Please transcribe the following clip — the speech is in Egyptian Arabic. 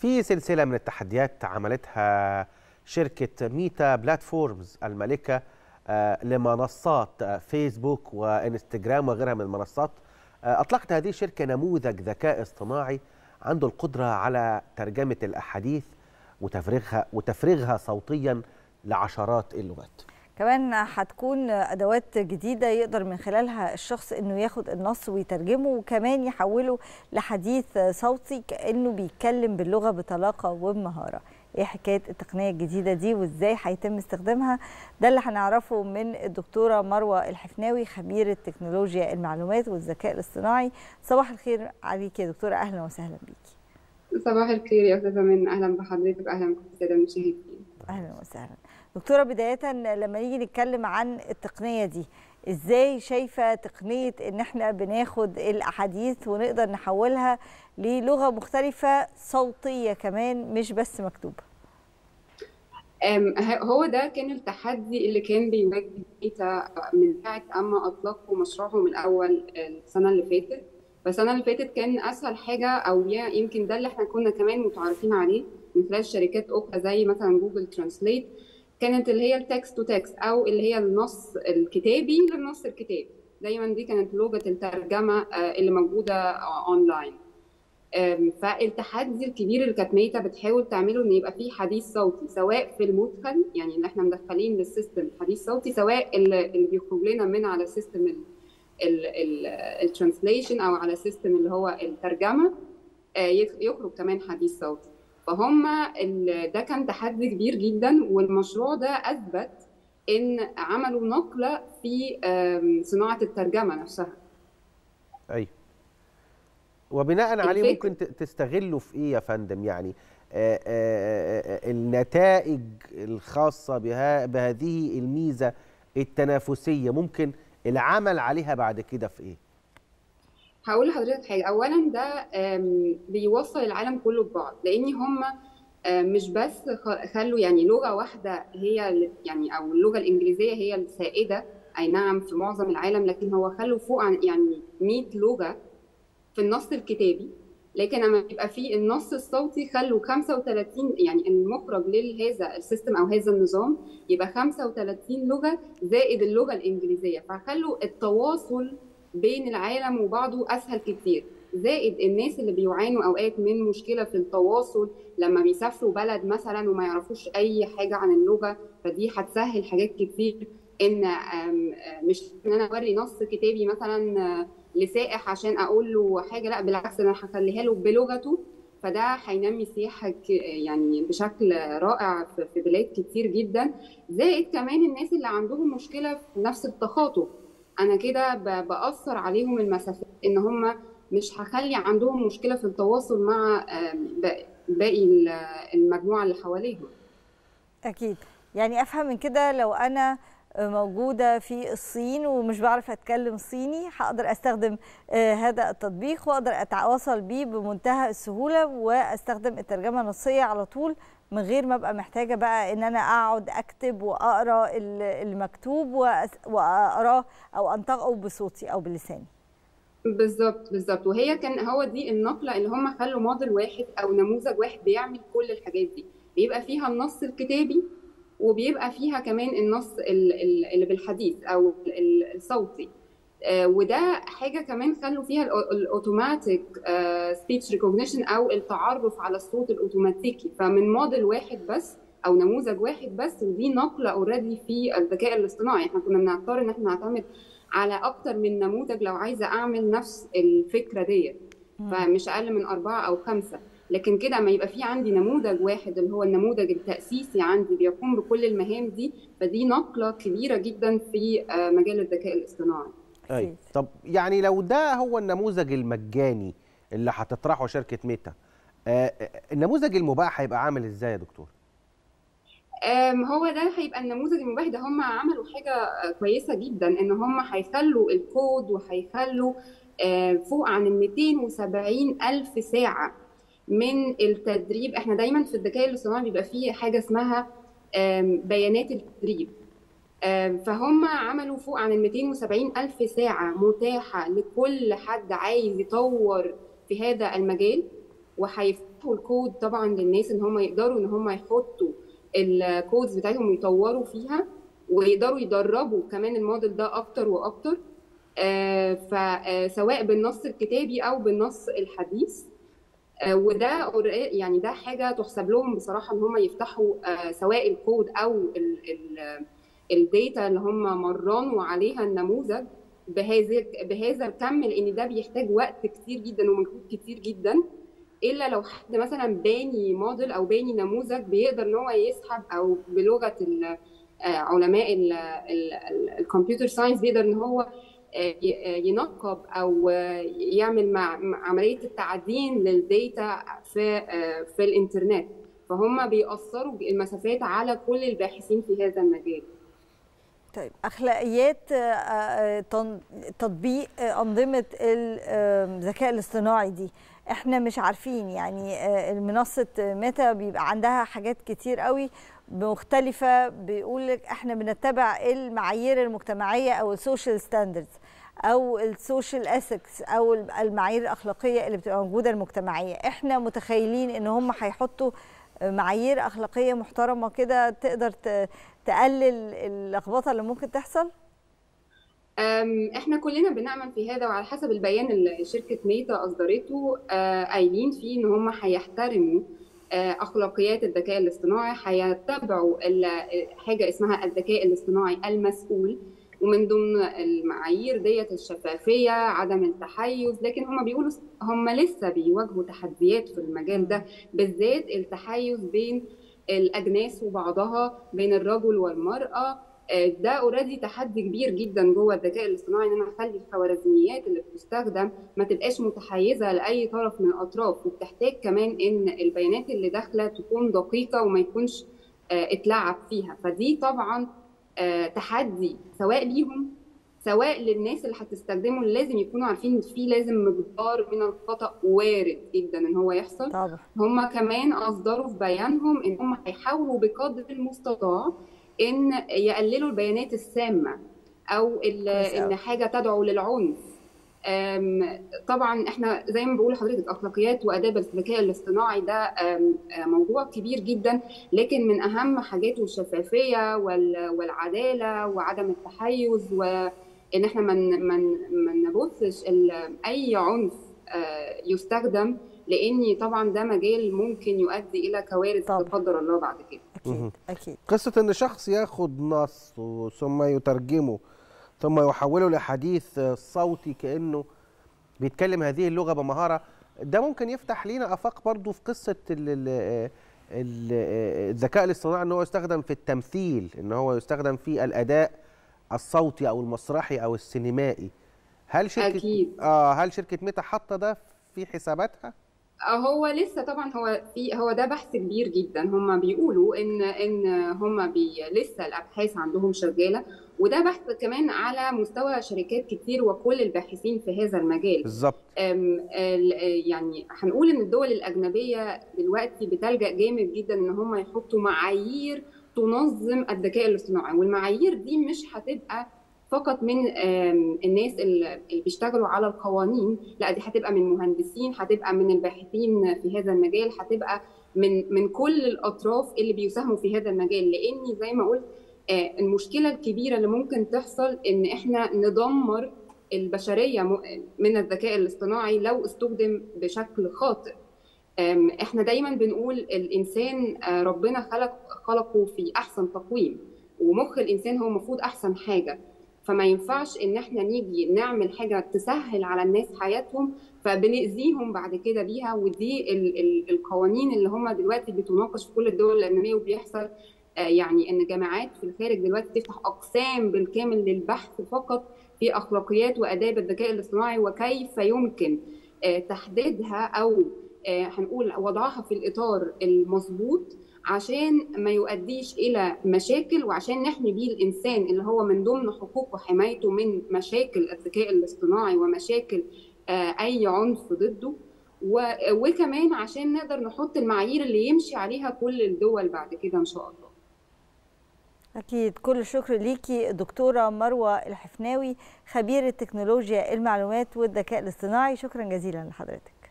في سلسلة من التحديات عملتها شركة ميتا بلاتفورمز المالكة آه، لمنصات آه، فيسبوك وانستجرام وغيرها من المنصات آه، أطلقت هذه الشركة نموذج ذكاء اصطناعي عنده القدرة على ترجمة الأحاديث وتفريغها وتفريغها صوتيا لعشرات اللغات كمان هتكون ادوات جديده يقدر من خلالها الشخص انه ياخد النص ويترجمه وكمان يحوله لحديث صوتي كانه بيتكلم باللغه بطلاقه وبمهاره ايه حكايه التقنيه الجديده دي وازاي هيتم استخدامها ده اللي هنعرفه من الدكتوره مروه الحفناوي خبيره تكنولوجيا المعلومات والذكاء الاصطناعي صباح الخير عليك يا دكتوره اهلا وسهلا بيكي صباح الخير يا استاذه من اهلا بحضرتك اهلا بكم الساده المشاهدين اهلا وسهلا دكتوره بدايه لما نيجي نتكلم عن التقنيه دي ازاي شايفه تقنيه ان احنا بناخد الاحاديث ونقدر نحولها للغه مختلفه صوتيه كمان مش بس مكتوبه أم، ه- هو ده كان التحدي اللي كان بيواجه ميتا من ساعة أما أطلقوا مشروعهم الأول السنة اللي فاتت فالسنة اللي فاتت كان أسهل حاجة أو يا- يمكن ده اللي احنا كنا كمان متعارفين عليه من خلال شركات أخرى زي مثلا جوجل ترانسليت كانت اللي هي التكست تو تكست أو اللي هي النص الكتابي للنص الكتابي دايما دي كانت لغة الترجمة آه، اللي موجودة آه، أونلاين أم، فالتحدي الكبير اللي كانت ميتا بتحاول تعمله ان يبقى فيه حديث صوتي سواء في المدخل يعني ان احنا مدخلين للسيستم حديث صوتي سواء اللي اللي بيخرج لنا من على سيستم الترانسليشن او على سيستم اللي هو الترجمه آه، يخ- يخرج كمان حديث صوتي فهم ال- ده كان تحدي كبير جدا والمشروع ده اثبت ان عملوا نقله في آم، صناعه الترجمه نفسها أيوة وبناء عليه الفكر- ممكن ت- تستغله في إيه يا فندم يعني آه، آه، آه، النتائج الخاصة بها بهذه الميزة التنافسية ممكن العمل عليها بعد كده في إيه؟ هقول لحضرتك حاجة أولا ده آم، بيوصل العالم كله ببعض لأن هم آم، مش بس خ- خلوا يعني لغة واحدة هي ال- يعني أو اللغة الإنجليزية هي السائدة أي نعم في معظم العالم لكن هو خلوا فوق عن يعني 100 لغة في النص الكتابي لكن لما يبقى في النص الصوتي خلوا 35 يعني المخرج لهذا السيستم او هذا النظام يبقى 35 لغه زائد اللغه الانجليزيه فخلوا التواصل بين العالم وبعضه اسهل كتير زائد الناس اللي بيعانوا اوقات من مشكله في التواصل لما بيسافروا بلد مثلا وما يعرفوش اي حاجه عن اللغه فدي هتسهل حاجات كتير ان آم، آه، مش ان انا اوري نص كتابي مثلا آه، لسائح عشان اقول له حاجه لا بالعكس انا هخليها له بلغته فده هينمي السياحه ك- يعني بشكل رائع في في بلاد كتير جدا زائد كمان الناس اللي عندهم مشكله في نفس التخاطب انا كده ب- باثر عليهم المسافات ان هم مش هخلي عندهم مشكله في التواصل مع آم، ب- باقي ال- المجموعه اللي حواليهم اكيد يعني افهم من كده لو انا موجوده في الصين ومش بعرف اتكلم صيني هقدر استخدم آه، هذا التطبيق واقدر اتواصل بيه بمنتهى السهوله واستخدم الترجمه النصيه على طول من غير ما ابقى محتاجه بقى ان انا اقعد اكتب واقرا ال- المكتوب وأس- واقراه او انطقه بصوتي او بلساني بالظبط بالظبط وهي كان هو دي النقله اللي هم خلوا موديل واحد او نموذج واحد بيعمل كل الحاجات دي بيبقى فيها النص الكتابي وبيبقى فيها كمان النص ال- ال- اللي بالحديث او ال- الصوتي آه، وده حاجه كمان خلوا فيها الاوتوماتيك سبيتش ريكوجنيشن او التعرف على الصوت الاوتوماتيكي فمن موديل واحد بس او نموذج واحد بس ودي نقله اوريدي في الذكاء الاصطناعي احنا كنا بنضطر ان احنا نعتمد على اكتر من نموذج لو عايزه اعمل نفس الفكره ديت فمش اقل من اربعه او خمسه لكن كده ما يبقى في عندي نموذج واحد اللي هو النموذج التاسيسي عندي بيقوم بكل المهام دي فدي نقله كبيره جدا في آه، مجال الذكاء الاصطناعي أي. أكيد. طب يعني لو ده هو النموذج المجاني اللي هتطرحه شركة ميتا آه، آه، النموذج المباح هيبقى عامل ازاي يا دكتور؟ آم، هو ده هيبقى النموذج المباح ده هم عملوا حاجة آه، كويسة جدا ان هم هيخلوا الكود وهيخلوا آه، فوق عن ال 270 ألف ساعة من التدريب احنا دايما في الذكاء الاصطناعي بيبقى فيه حاجة اسمها آم، بيانات التدريب آم، فهم عملوا فوق عن ال 270 ألف ساعة متاحة لكل حد عايز يطور في هذا المجال وهيفتحوا الكود طبعا للناس ان هم يقدروا ان هم يحطوا الكودز بتاعتهم ويطوروا فيها ويقدروا يدربوا كمان الموديل ده اكتر واكتر آه، فسواء بالنص الكتابي او بالنص الحديث آه، وده قر- يعني ده حاجه تحسب لهم بصراحه ان هم يفتحوا آه، سواء الكود او ال- ال- الداتا اللي هم مرنوا عليها النموذج بهذا بهذا الكم لان ده بيحتاج وقت كتير جدا ومجهود كتير جدا الا لو حد مثلا باني موديل او باني نموذج بيقدر ان هو يسحب او بلغه ال- آه، علماء ال- ال- ال- الكمبيوتر ساينس بيقدر ان هو آه، ي- آه، ينقب او آه، يعمل مع مع عمليه التعدين للديتا في آه، في الانترنت فهم بيأثروا المسافات على كل الباحثين في هذا المجال طيب اخلاقيات آه، آه، تن- تطبيق آه، انظمه الذكاء الاصطناعي دي احنا مش عارفين يعني آه، منصه ميتا بيبقى عندها حاجات كتير قوي مختلفه بيقول لك احنا بنتبع المعايير المجتمعيه او السوشيال ستاندردز او السوشيال اثكس او المعايير الاخلاقيه اللي بتبقى موجوده المجتمعيه احنا متخيلين ان هم هيحطوا معايير اخلاقيه محترمه كده تقدر ت- تقلل اللخبطه اللي ممكن تحصل أم، احنا كلنا بنعمل في هذا وعلى حسب البيان اللي شركة ميتا أصدرته آه، قايلين فيه إن هم هيحترموا آه، أخلاقيات الذكاء الاصطناعي هيتبعوا ال- حاجة اسمها الذكاء الاصطناعي المسؤول ومن ضمن المعايير ديت الشفافية عدم التحيز لكن هم بيقولوا هم لسه بيواجهوا تحديات في المجال ده بالذات التحيز بين الأجناس وبعضها بين الرجل والمرأة آه، ده اوريدي تحدي كبير جدا جوه الذكاء الاصطناعي ان انا اخلي الخوارزميات اللي بتستخدم ما تبقاش متحيزه لاي طرف من الاطراف وبتحتاج كمان ان البيانات اللي داخله تكون دقيقه وما يكونش آه، اتلعب فيها فدي طبعا آه، تحدي سواء ليهم سواء للناس اللي هتستخدمه اللي لازم يكونوا عارفين ان في لازم مقدار من الخطا وارد جدا ان هو يحصل طبعا هم كمان اصدروا في بيانهم ان هم هيحاولوا بقدر المستطاع ان يقللوا البيانات السامه او ال- كويس أوي. ان حاجه تدعو للعنف أم، طبعا احنا زي ما بقول لحضرتك اخلاقيات واداب الذكاء الاصطناعي ده أم، آه، موضوع كبير جدا لكن من اهم حاجاته الشفافيه وال- والعداله وعدم التحيز وان احنا من من ما نبثش ال- اي عنف آه، يستخدم لان طبعا ده مجال ممكن يؤدي الى كوارث لا طبعا. قدر الله بعد كده اكيد اكيد قصة إن شخص ياخد نص ثم يترجمه ثم يحوله لحديث صوتي كأنه بيتكلم هذه اللغة بمهارة ده ممكن يفتح لينا آفاق برضو في قصة ال ال ال الذكاء الاصطناعي إن هو يستخدم في التمثيل إن هو يستخدم في الأداء الصوتي أو المسرحي أو السينمائي هل شركة أكيد. آه هل شركة ميتا حاطة ده في حساباتها؟ هو لسه طبعا هو في هو ده بحث كبير جدا هم بيقولوا ان ان هم بي لسه الابحاث عندهم شغاله وده بحث كمان على مستوى شركات كتير وكل الباحثين في هذا المجال بالظبط أم، ال- يعني هنقول ان الدول الاجنبيه دلوقتي بتلجا جامد جدا ان هم يحطوا معايير تنظم الذكاء الاصطناعي والمعايير دي مش هتبقى فقط من آم، الناس اللي اللي بيشتغلوا على القوانين لا دي هتبقى من مهندسين هتبقى من الباحثين في هذا المجال هتبقى من من كل الاطراف اللي بيساهموا في هذا المجال لاني زي ما قلت آه، المشكله الكبيره اللي ممكن تحصل ان احنا ندمر البشريه م- من الذكاء الاصطناعي لو استخدم بشكل خاطئ أم، احنا دايما بنقول الانسان آه، ربنا خلق خلقه في احسن تقويم ومخ الانسان هو المفروض احسن حاجه فما ينفعش ان احنا نيجي نعمل حاجه تسهل على الناس حياتهم فبنأذيهم بعد كده بيها ودي ال ال القوانين اللي هم دلوقتي بتناقش في كل الدول الاجنبيه وبيحصل آه، يعني ان جامعات في الخارج دلوقتي تفتح اقسام بالكامل للبحث فقط في اخلاقيات واداب الذكاء الاصطناعي وكيف يمكن آه، تحديدها او آه، هنقول وضعها في الاطار المظبوط عشان ما يؤديش الى مشاكل وعشان نحمي بيه الانسان اللي هو من ضمن حقوق وحمايته من مشاكل الذكاء الاصطناعي ومشاكل آه، اي عنف ضده و- وكمان عشان نقدر نحط المعايير اللي يمشي عليها كل الدول بعد كده ان شاء الله أكيد كل الشكر ليكي دكتورة مروة الحفناوي خبيرة تكنولوجيا المعلومات والذكاء الاصطناعي شكرا جزيلا لحضرتك